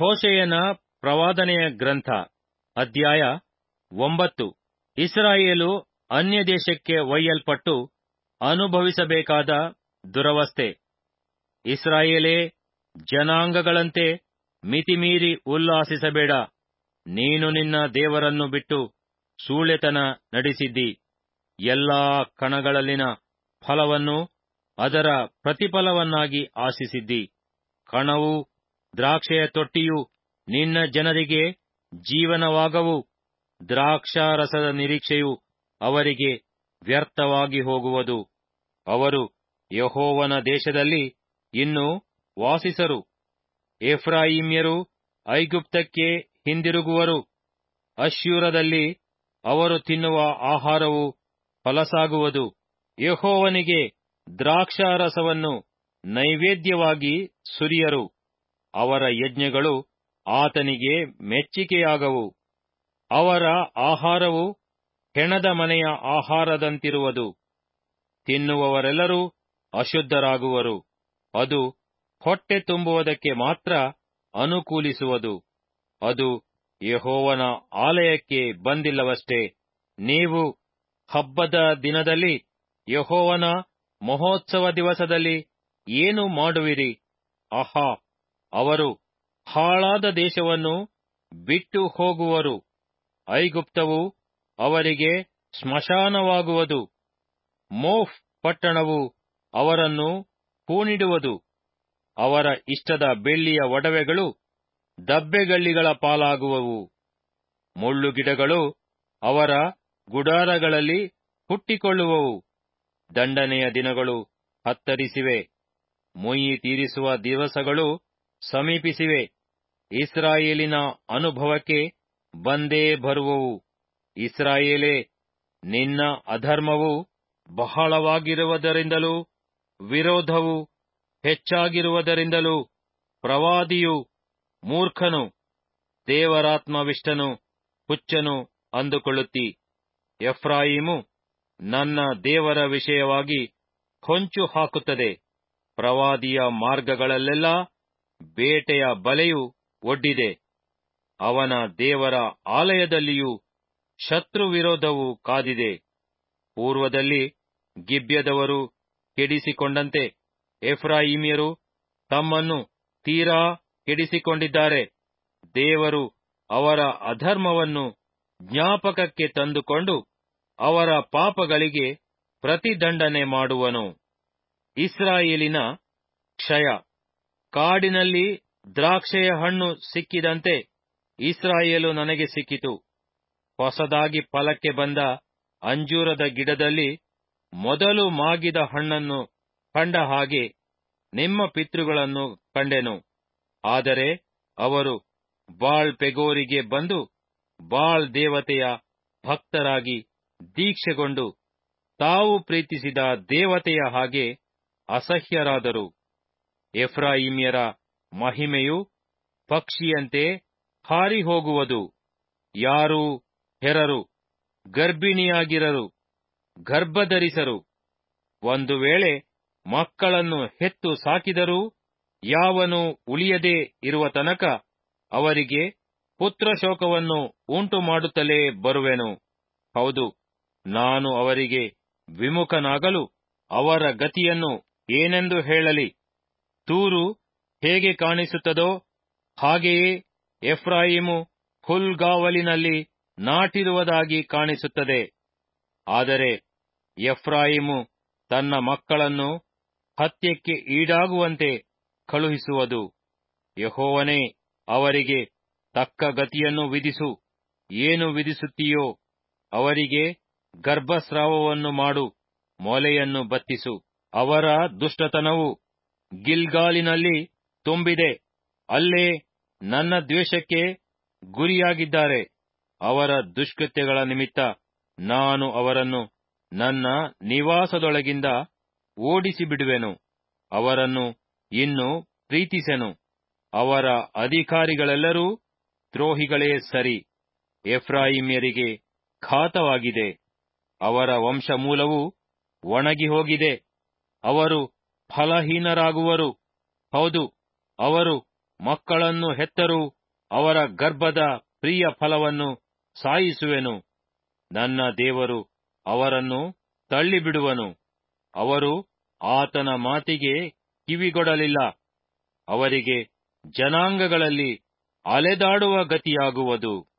ಹೋಶೆಯನ ಪ್ರವಾದನೆಯ ಗ್ರಂಥ ಅಧ್ಯಾಯ ಒಂಬತ್ತು ಇಸ್ರಾಯೇಲು ಅನ್ಯ ದೇಶಕ್ಕೆ ಒಯ್ಯಲ್ಪಟ್ಟು ಅನುಭವಿಸಬೇಕಾದ ದುರವಸ್ಥೆ ಇಸ್ರಾಯೇಲೇ ಜನಾಂಗಗಳಂತೆ ಮಿತಿಮೀರಿ ಉಲ್ಲಾಸಿಸಬೇಡ ನೀನು ನಿನ್ನ ದೇವರನ್ನು ಬಿಟ್ಟು ಸೂಳೆತನ ನಡೆಸಿದ್ದಿ ಎಲ್ಲಾ ಕಣಗಳಲ್ಲಿನ ಫಲವನ್ನು ಅದರ ಪ್ರತಿಫಲವನ್ನಾಗಿ ಆಶಿಸಿದ್ದಿ ಕಣವೂ ದ್ರಾಕ್ಷೆಯ ತೊಟ್ಟಿಯೂ ನಿನ್ನ ಜನರಿಗೆ ಜೀವನವಾಗವು ದ್ರಾಕ್ಷಾರಸದ ನಿರೀಕ್ಷೆಯು ಅವರಿಗೆ ವ್ಯರ್ಥವಾಗಿ ಹೋಗುವುದು ಅವರು ಯಹೋವನ ದೇಶದಲ್ಲಿ ಇನ್ನು ವಾಸಿಸರು ಎಫ್ರಾಯಿಮ್ಯರು ಐಗುಪ್ತಕ್ಕೆ ಹಿಂದಿರುಗುವರು ಅಶ್ಯೂರದಲ್ಲಿ ಅವರು ತಿನ್ನುವ ಆಹಾರವು ಫಲಸಾಗುವುದು ಯಹೋವನಿಗೆ ದ್ರಾಕ್ಷಾರಸವನ್ನು ನೈವೇದ್ಯವಾಗಿ ಸುರಿಯರು ಅವರ ಯಜ್ಞಗಳು ಆತನಿಗೆ ಮೆಚ್ಚಿಕೆಯಾಗವು ಅವರ ಆಹಾರವು ಹೆಣದ ಮನೆಯ ಆಹಾರದಂತಿರುವುದು ತಿನ್ನುವವರೆಲ್ಲರೂ ಅಶುದ್ಧರಾಗುವರು ಅದು ಹೊಟ್ಟೆ ತುಂಬುವುದಕ್ಕೆ ಮಾತ್ರ ಅನುಕೂಲಿಸುವುದು ಅದು ಯಹೋವನ ಆಲಯಕ್ಕೆ ಬಂದಿಲ್ಲವಷ್ಟೇ ನೀವು ಹಬ್ಬದ ದಿನದಲ್ಲಿ ಯಹೋವನ ಮಹೋತ್ಸವ ದಿವಸದಲ್ಲಿ ಏನು ಮಾಡುವಿರಿ ಆಹಾ ಅವರು ಹಾಳಾದ ದೇಶವನ್ನು ಬಿಟ್ಟು ಹೋಗುವರು ಐಗುಪ್ತವು ಅವರಿಗೆ ಸ್ಮಶಾನವಾಗುವುದು ಮೋಫ್ ಪಟ್ಟಣವು ಅವರನ್ನು ಹೂಣಿಡುವುದು ಅವರ ಇಷ್ಟದ ಬೆಳ್ಳಿಯ ಒಡವೆಗಳು ದಬ್ಬೆಗಳ್ಳಿಗಳ ಪಾಲಾಗುವವು ಮುಳ್ಳುಗಿಡಗಳು ಅವರ ಗುಡಾರಗಳಲ್ಲಿ ಹುಟ್ಟಿಕೊಳ್ಳುವವು ದಂಡನೆಯ ದಿನಗಳು ಹತ್ತರಿಸಿವೆ ಮುಯ್ಯಿ ತೀರಿಸುವ ದಿವಸಗಳು ಸಮೀಪಿಸಿವೆ ಇಸ್ರಾಯೇಲಿನ ಅನುಭವಕ್ಕೆ ಬಂದೇ ಬರುವವು ಇಸ್ರಾಯೇಲೇ ನಿನ್ನ ಅಧರ್ಮವು ಬಹಳವಾಗಿರುವುದರಿಂದಲೂ ವಿರೋಧವು ಹೆಚ್ಚಾಗಿರುವುದರಿಂದಲೂ ಪ್ರವಾದಿಯು ಮೂರ್ಖನು ದೇವರಾತ್ಮವಿಷ್ಟನು ಹುಚ್ಚನು ಅಂದುಕೊಳ್ಳುತ್ತಿ ಎಫ್ರಾಯಿಮು ನನ್ನ ದೇವರ ವಿಷಯವಾಗಿ ಹೊಂಚು ಹಾಕುತ್ತದೆ ಪ್ರವಾದಿಯ ಮಾರ್ಗಗಳಲ್ಲೆಲ್ಲ ಬೇಟೆಯ ಬಲೆಯು ಒಡ್ಡಿದೆ ಅವನ ದೇವರ ಆಲಯದಲ್ಲಿಯೂ ಶತ್ರು ವಿರೋಧವು ಕಾದಿದೆ ಪೂರ್ವದಲ್ಲಿ ಗಿಬ್ಯದವರು ಕೆಡಿಸಿಕೊಂಡಂತೆ ಎಫ್ರಾಯಿಮ್ಯರು ತಮ್ಮನ್ನು ತೀರಾ ಕೆಡಿಸಿಕೊಂಡಿದ್ದಾರೆ ದೇವರು ಅವರ ಅಧರ್ಮವನ್ನು ಜ್ಞಾಪಕಕ್ಕೆ ತಂದುಕೊಂಡು ಅವರ ಪಾಪಗಳಿಗೆ ಪ್ರತಿದಂಡನೆ ಮಾಡುವನು ಇಸ್ರಾಯೇಲಿನ ಕ್ಷಯ ಕಾಡಿನಲ್ಲಿ ದ್ರಾಕ್ಷೆಯ ಹಣ್ಣು ಸಿಕ್ಕಿದಂತೆ ಇಸ್ರಾಯೇಲು ನನಗೆ ಸಿಕ್ಕಿತು ಹೊಸದಾಗಿ ಫಲಕ್ಕೆ ಬಂದ ಅಂಜೂರದ ಗಿಡದಲ್ಲಿ ಮೊದಲು ಮಾಗಿದ ಹಣ್ಣನ್ನು ಕಂಡ ಹಾಗೆ ನಿಮ್ಮ ಪಿತೃಗಳನ್ನು ಕಂಡೆನು ಆದರೆ ಅವರು ಬಾಳ್ ಪೆಗೋರಿಗೆ ಬಂದು ಬಾಳ್ ದೇವತೆಯ ಭಕ್ತರಾಗಿ ದೀಕ್ಷೆಗೊಂಡು ತಾವು ಪ್ರೀತಿಸಿದ ದೇವತೆಯ ಹಾಗೆ ಅಸಹ್ಯರಾದರು ಎಫ್ರಾಯಿಮ್ಯರ ಮಹಿಮೆಯು ಪಕ್ಷಿಯಂತೆ ಹಾರಿ ಹೋಗುವುದು ಯಾರೂ ಹೆರರು ಗರ್ಭಿಣಿಯಾಗಿರರು ಗರ್ಭಧರಿಸರು ಒಂದು ವೇಳೆ ಮಕ್ಕಳನ್ನು ಹೆತ್ತು ಸಾಕಿದರೂ ಯಾವನು ಉಳಿಯದೇ ಇರುವ ತನಕ ಅವರಿಗೆ ಪುತ್ರಶೋಕವನ್ನು ಉಂಟು ಮಾಡುತ್ತಲೇ ಬರುವೆನು ಹೌದು ನಾನು ಅವರಿಗೆ ವಿಮುಖನಾಗಲು ಅವರ ಗತಿಯನ್ನು ಏನೆಂದು ಹೇಳಲಿ ತೂರು ಹೇಗೆ ಕಾಣಿಸುತ್ತದೋ ಹಾಗೆಯೇ ಎಫ್ರಾಯಿಮು ಹುಲ್ಗಾವಲಿನಲ್ಲಿ ನಾಟಿರುವುದಾಗಿ ಕಾಣಿಸುತ್ತದೆ ಆದರೆ ಎಫ್ರಾಯಿಮು ತನ್ನ ಮಕ್ಕಳನ್ನು ಹತ್ಯಕ್ಕೆ ಈಡಾಗುವಂತೆ ಕಳುಹಿಸುವುದು ಯಹೋವನೇ ಅವರಿಗೆ ತಕ್ಕ ಗತಿಯನ್ನು ವಿಧಿಸು ಏನು ವಿಧಿಸುತ್ತೀಯೋ ಅವರಿಗೆ ಗರ್ಭಸ್ರಾವವನ್ನು ಮಾಡು ಮೊಲೆಯನ್ನು ಬತ್ತಿಸು ಅವರ ದುಷ್ಟತನವು ಗಿಲ್ಗಾಲಿನಲ್ಲಿ ತುಂಬಿದೆ ಅಲ್ಲೇ ನನ್ನ ದ್ವೇಷಕ್ಕೆ ಗುರಿಯಾಗಿದ್ದಾರೆ ಅವರ ದುಷ್ಕೃತ್ಯಗಳ ನಿಮಿತ್ತ ನಾನು ಅವರನ್ನು ನನ್ನ ನಿವಾಸದೊಳಗಿಂದ ಓಡಿಸಿ ಬಿಡುವೆನು ಅವರನ್ನು ಇನ್ನು ಪ್ರೀತಿಸೆನು ಅವರ ಅಧಿಕಾರಿಗಳೆಲ್ಲರೂ ದ್ರೋಹಿಗಳೇ ಸರಿ ಎಫ್ರಾಯಿಮ್ಯರಿಗೆ ಘಾತವಾಗಿದೆ ಅವರ ವಂಶಮೂಲವು ಒಣಗಿ ಹೋಗಿದೆ ಅವರು ಫಲಹೀನರಾಗುವರು ಹೌದು ಅವರು ಮಕ್ಕಳನ್ನು ಹೆತ್ತರೂ ಅವರ ಗರ್ಭದ ಪ್ರಿಯ ಫಲವನ್ನು ಸಾಯಿಸುವೆನು ನನ್ನ ದೇವರು ಅವರನ್ನು ತಳ್ಳಿಬಿಡುವನು ಅವರು ಆತನ ಮಾತಿಗೆ ಕಿವಿಗೊಡಲಿಲ್ಲ ಅವರಿಗೆ ಜನಾಂಗಗಳಲ್ಲಿ ಅಲೆದಾಡುವ ಗತಿಯಾಗುವುದು